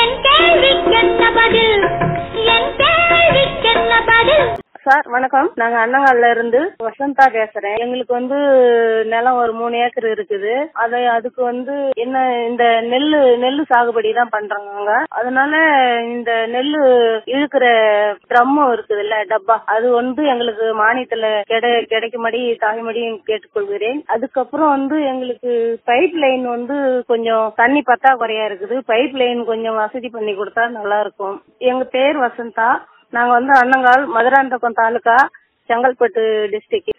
என் கேள்விக்கென்ன பதில் என் கேள்விக்கென்ன பதில் சார் வணக்கம் நாங்க அண்ணங்கால்ல இருந்து வசந்தா பேசுறேன் எங்களுக்கு வந்து நிலம் ஒரு மூணு ஏக்கர் இருக்குது அதை அதுக்கு வந்து என்ன இந்த நெல்லு நெல்லு சாகுபடி தான் பண்றாங்க அதனால இந்த நெல்லு இழுக்கிற ட்ரம்மும் இருக்குதுல்ல டப்பா அது வந்து எங்களுக்கு மானியத்துல கிடை கிடைக்கும்படி தாய்மடியும் கேட்டுக்கொள்கிறேன் அதுக்கப்புறம் வந்து எங்களுக்கு பைப் லைன் வந்து கொஞ்சம் தண்ணி பற்றாக்குறையா இருக்குது பைப் லைன் கொஞ்சம் வசதி பண்ணி கொடுத்தா நல்லா இருக்கும் எங்க பேர் வசந்தா நாங்க வந்து அண்ணங்கால் மதுராந்தகம் தாலுகா செங்கல்பட்டு டிஸ்ட்ரிக்ட்